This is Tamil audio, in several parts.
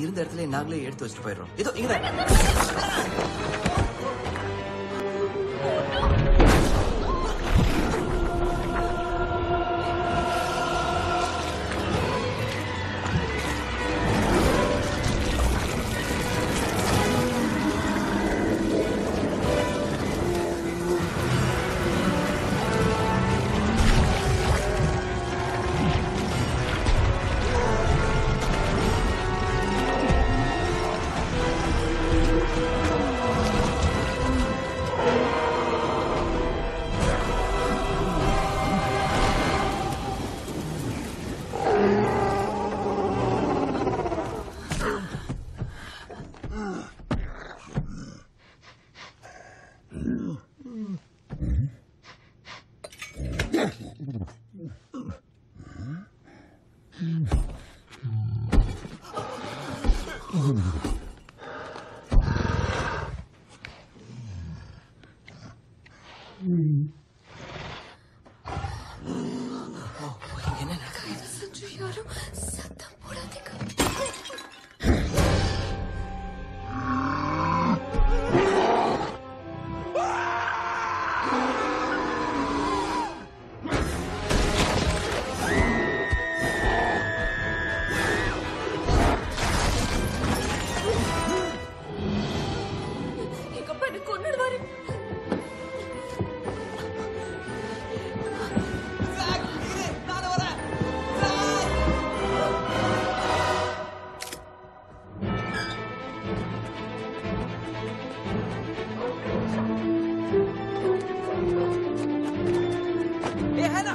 இருந்த இடத்துல நாங்களே எடுத்து வச்சுட்டு போயிடுறோம் இதோ இங்க என்ன நடக்குது சஞ்சு யாரும் சத்தம் போடாதீங்க எங்க அப்பா என்ன கொன்னுடுவாரு ஏ ஹேனா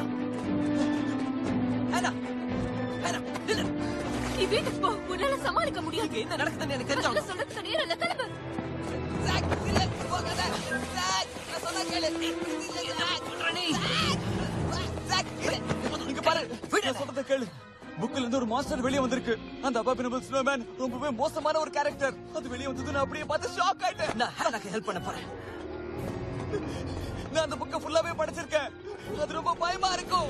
ஹேனா ஹேனா நில்லு நீ வீட்டுக்கு போ உன்னால சமாளிக்க முடியாது இங்க என்ன நடக்குதுன்னு எனக்கு தெரிஞ்சு முதல்ல சொல்றதுக்கு நேரம் இல்ல கிளம்பு சாக் இல்ல போகாத சாக் நான் சொன்னா கேளு இல்ல சாக் பண்றனே சாக் இங்க பாரு நான் சொல்றத கேளு புக்ல இருந்து ஒரு மாஸ்டர் வெளியே வந்திருக்கு அந்த அபாபினபிள் ஸ்னோமேன் ரொம்பவே மோசமான ஒரு கேரக்டர் அது வெளியே வந்தது நான் அப்படியே பார்த்து ஷாக் ஆயிட்டேன் நான் ஹேனாக்கு ஹெல்ப் பண்ண போறேன் நான் அந்த புக்கை ஃபுல்லாவே படிச்சிருக்கேன் அது ரொம்ப பயமா இருக்கும்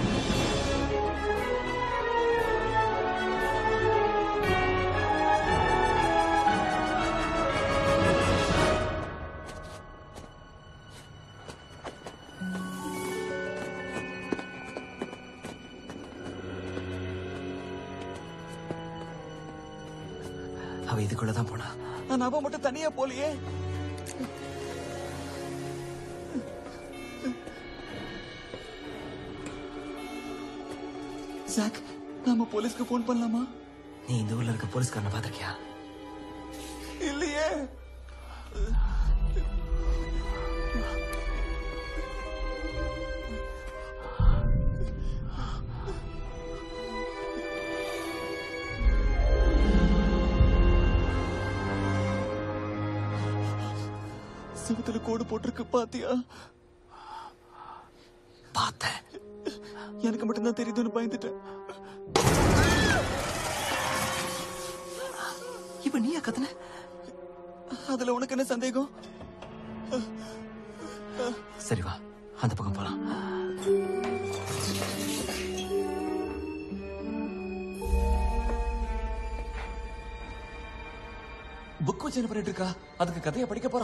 அவ இதுக்குள்ள தான் போனா நான் அவ மட்டும் தனியா போலியே சாக் நாம போலீஸ்க்கு ஃபோன் பண்ணலாமா நீ இந்த ஊர்ல இருக்க போலீஸ்காரனை பாத்திருக்கியா இல்லையே செவத்துல கோடு போட்டிருக்கு பாத்தியா பார்த்தேன் எனக்கு மட்டும்தான் தெரியுதுன்னு பயந்துட்டேன் இப்ப நீயா கத்துன அதுல உனக்கு என்ன சந்தேகம் சரி வா அந்த பக்கம் போலாம் புக் வச்சு என்ன பண்ணிட்டு இருக்கா அதுக்கு கதையை படிக்க போறா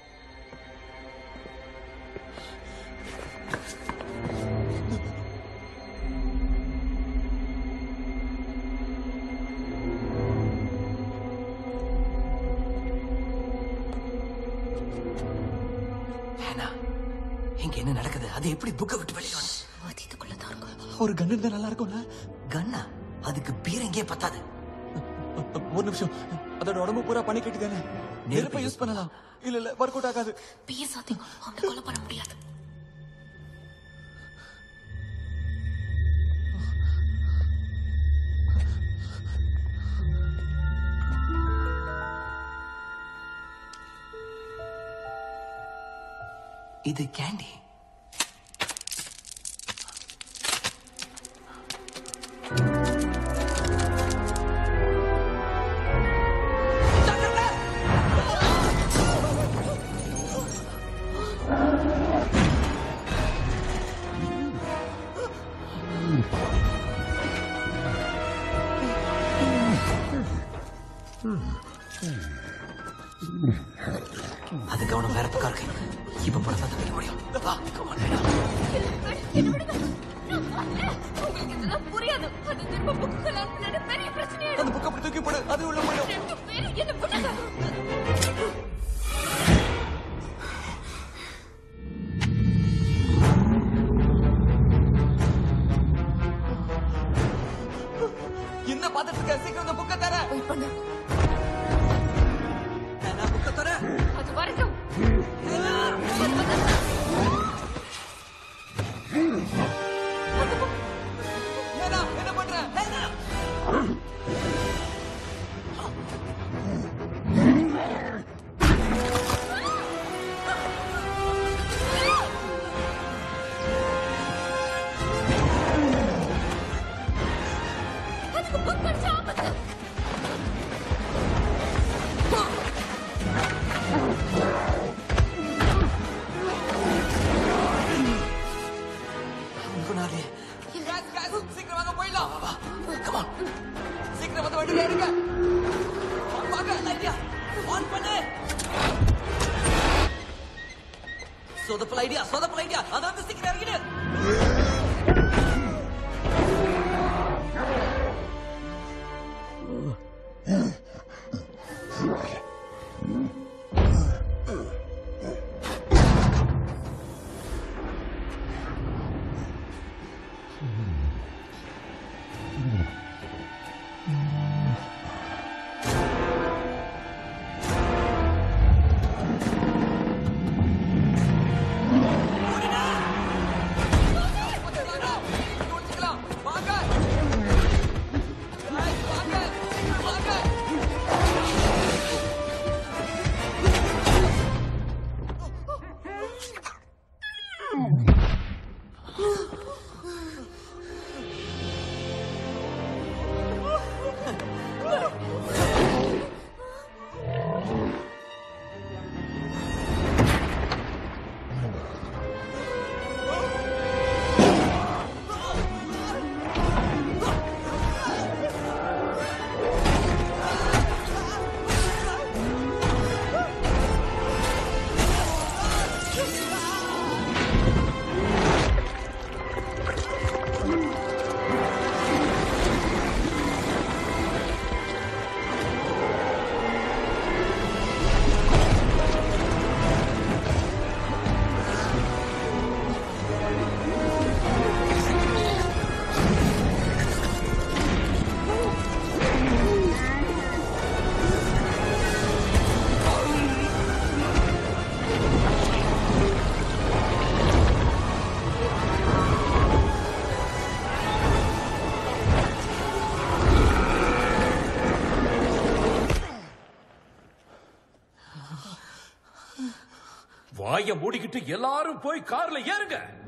ஹேனா இங்க என்ன நடக்குது அது எப்படி புக்கை விட்டு வெளியே வந்து அது இதுக்குள்ளதான் இருக்கும் ஒரு கன் இருந்தா நல்லா இருக்கும்ல கண்ணா அதுக்கு பீரங்கே பத்தாது ஒரு நிமிஷம் அதோட உடம்பு பூரா பனி கட்டி தானே நெருப்பை யூஸ் பண்ணலாம் இல்ல இல்ல ஒர்க் அவுட் ஆகாது பேசாதீங்க அவனை கொலை பண்ண முடியாது இது கேண்டி அது கவனம் வேற பக்கம் இருக்கு இப்ப படத்தை தப்பிக்க முடியும் வா, come on, வேணா. என்ன விடுங்க. நான் வரல. உங்களுக்கு இதெல்லாம் புரியாது அது திரும்ப புக்குகள் அனுப்புனது பெரிய பிரச்சனையாயிடும் அந்த புக் அப்படி தூக்கி போடு அது உள்ள போயிடும் ரெண்டு பேரும் என்ன பண்ணுங்க என்ன பாத்துட்டு இருக்க சீக்கிரம் அந்த புக்கை தர வெயிட் பண்ணு நான் புக்க தர அது வரட்டும் ஏன்னா என்ன பண்ற ஏன்னா? அதுக்கு புக் படிச்ச ஆபத்து உனக்கு நாளே Guys, guys, சீக்கிரம் வாங்க போயிடலாம் வா, வா. Come on. சீக்கிரம் வந்து வண்டியில எடுங்க வாங்க ஐடியா ஆன் பண்ணு சொதப்பல் ஐடியா சொதப்பல் ஐடியா அதாவது சீக்கிரம் இறங்கிடு முடிச்சுக்கலாம் வாங்க Guys, வாங்க சீக்கிரம் வாங்க வாய மூடிக்கிட்டு எல்லாரும் போய் கார்ல ஏறுங்க